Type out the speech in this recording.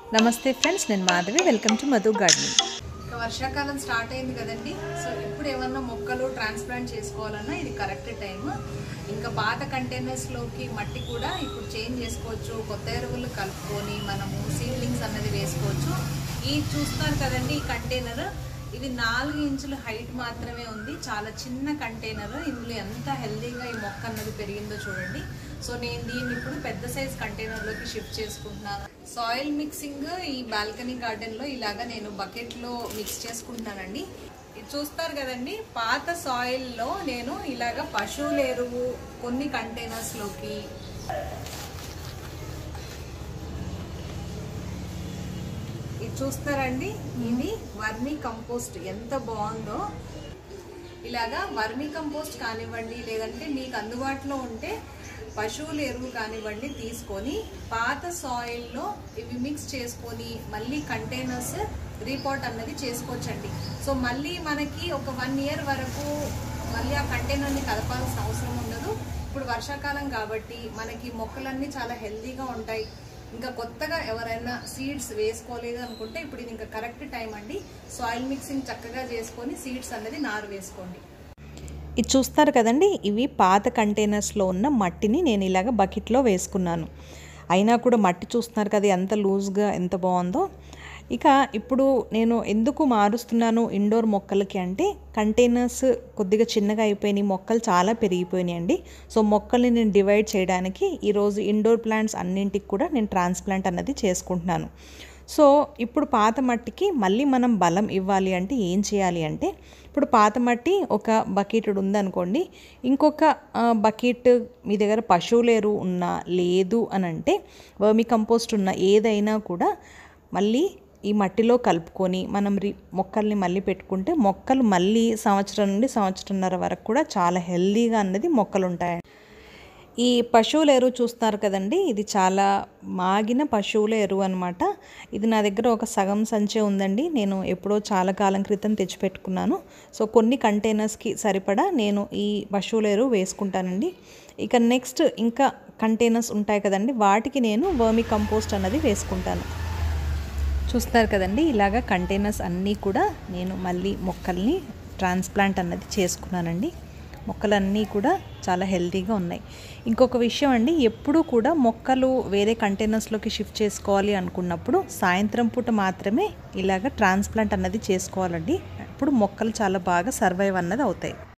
నమస్తే ఫ్రెండ్స్ నేను Madhavi welcome to Madhu gardening ఇక వర్షాకాలం స్టార్ట్ అయింది కదండి సో ఇప్పుడు ఏమన్నా మొక్కలు ట్రాన్స్ప్లాంట్ చేసుకోవాలన్నా ఇది కరెక్ట్ టైం ఇంకా పాత కంటైనర్స్లోకి మట్టి కూడా ఇప్పుడు చేంజ్ చేసుకోవచ్చు కొత్త ఎరువులు కలుపుకొని మనము సీడ్లింగ్స్ అన్నది వేసుకోవచ్చు ఈ చూస్తున్నారు కదండి ఈ కంటైనర్ ఇది నాలుగు ఇంచుల హైట్ మాత్రమే ఉంది చాలా చిన్న కంటైనర్ ఇందులో ఎంత హెల్దీగా ఈ మొక్క అన్నది పెరిగిందో చూడండి సో నేను దీన్ని ఇప్పుడు పెద్ద సైజ్ కంటైనర్లోకి షిఫ్ట్ చేసుకుంటున్నాను సాయిల్ మిక్సింగ్ ఈ బాల్కనీ గార్డెన్లో ఇలాగా నేను బకెట్లో మిక్స్ చేసుకుంటున్నానండి ఇది చూస్తారు కదండి పాత సాయిల్లో నేను ఇలాగ పశువుల ఎరువు కొన్ని కంటైనర్స్లోకి ఇది చూస్తారండి ఇది వర్మీ కంపోస్ట్ ఎంత బాగుందో ఇలాగా వర్మీ కంపోస్ట్ కానివ్వండి లేదంటే మీకు అందుబాటులో ఉంటే పశువుల ఎరువు కానివ్వండి తీసుకొని పాత సాయిల్లో ఇవి మిక్స్ చేసుకొని మళ్ళీ కంటైనర్స్ రీపోర్ట్ అన్నది చేసుకోవచ్చండి సో మళ్ళీ మనకి ఒక వన్ ఇయర్ వరకు మళ్ళీ ఆ కంటైనర్ని కలపాల్సిన అవసరం ఉండదు ఇప్పుడు వర్షాకాలం కాబట్టి మనకి మొక్కలన్నీ చాలా హెల్తీగా ఉంటాయి ఇంకా కొత్తగా ఎవరైనా సీడ్స్ వేసుకోలేదు అనుకుంటే ఇప్పుడు ఇది ఇంకా కరెక్ట్ టైం అండి సాయిల్ మిక్సింగ్ చక్కగా చేసుకొని సీడ్స్ అనేది నారు వేసుకోండి ఇది చూస్తారు కదండి ఇవి పాత కంటైనర్స్లో ఉన్న మట్టిని నేను ఇలాగ బకెట్లో వేసుకున్నాను అయినా కూడా మట్టి చూస్తున్నారు కదా ఎంత లూజ్గా ఎంత బాగుందో ఇక ఇప్పుడు నేను ఎందుకు మారుస్తున్నాను ఇండోర్ మొక్కలకి అంటే కంటైనర్స్ కొద్దిగా చిన్నగా అయిపోయినాయి మొక్కలు చాలా పెరిగిపోయినాయి అండి సో మొక్కల్ని నేను డివైడ్ చేయడానికి ఈరోజు ఇండోర్ ప్లాంట్స్ అన్నింటికి కూడా నేను ట్రాన్స్ప్లాంట్ అన్నది చేసుకుంటున్నాను సో ఇప్పుడు పాత మట్టికి మళ్ళీ మనం బలం ఇవ్వాలి అంటే ఏం చేయాలి అంటే ఇప్పుడు పాత మట్టి ఒక బకెట్ ఉందనుకోండి ఇంకొక బకెట్ మీ దగ్గర పశువుల ఎరువు ఉన్నా లేదు అని అంటే వర్మి కంపోస్ట్ ఉన్న ఏదైనా కూడా మళ్ళీ ఈ మట్టిలో కలుపుకొని మనం రి మొక్కల్ని మళ్ళీ పెట్టుకుంటే మొక్కలు మళ్ళీ సంవత్సరం నుండి సంవత్సరంన్నర వరకు కూడా చాలా హెల్దీగా అన్నది మొక్కలు ఉంటాయి ఈ పశువుల ఎరువు చూస్తున్నారు కదండి ఇది చాలా మాగిన పశువుల ఎరువు అనమాట ఇది నా దగ్గర ఒక సగం సంచే ఉందండి నేను ఎప్పుడో చాలా కాలం క్రితం తెచ్చిపెట్టుకున్నాను సో కొన్ని కంటైనర్స్కి సరిపడా నేను ఈ పశువుల ఎరువు వేసుకుంటానండి ఇక నెక్స్ట్ ఇంకా కంటైనర్స్ ఉంటాయి కదండి వాటికి నేను వర్మి కంపోస్ట్ అన్నది వేసుకుంటాను చూస్తారు కదండి ఇలాగ కంటైనర్స్ అన్నీ కూడా నేను మళ్ళీ మొక్కల్ని ట్రాన్స్ప్లాంట్ అన్నది చేసుకున్నానండి మొక్కలన్నీ కూడా చాలా హెల్తీగా ఉన్నాయి ఇంకొక విషయం అండి ఎప్పుడూ కూడా మొక్కలు వేరే కంటైనర్స్లోకి షిఫ్ట్ చేసుకోవాలి అనుకున్నప్పుడు సాయంత్రం పూట మాత్రమే ఇలాగ ట్రాన్స్ప్లాంట్ అన్నది చేసుకోవాలండి అప్పుడు మొక్కలు చాలా బాగా సర్వైవ్ అన్నది అవుతాయి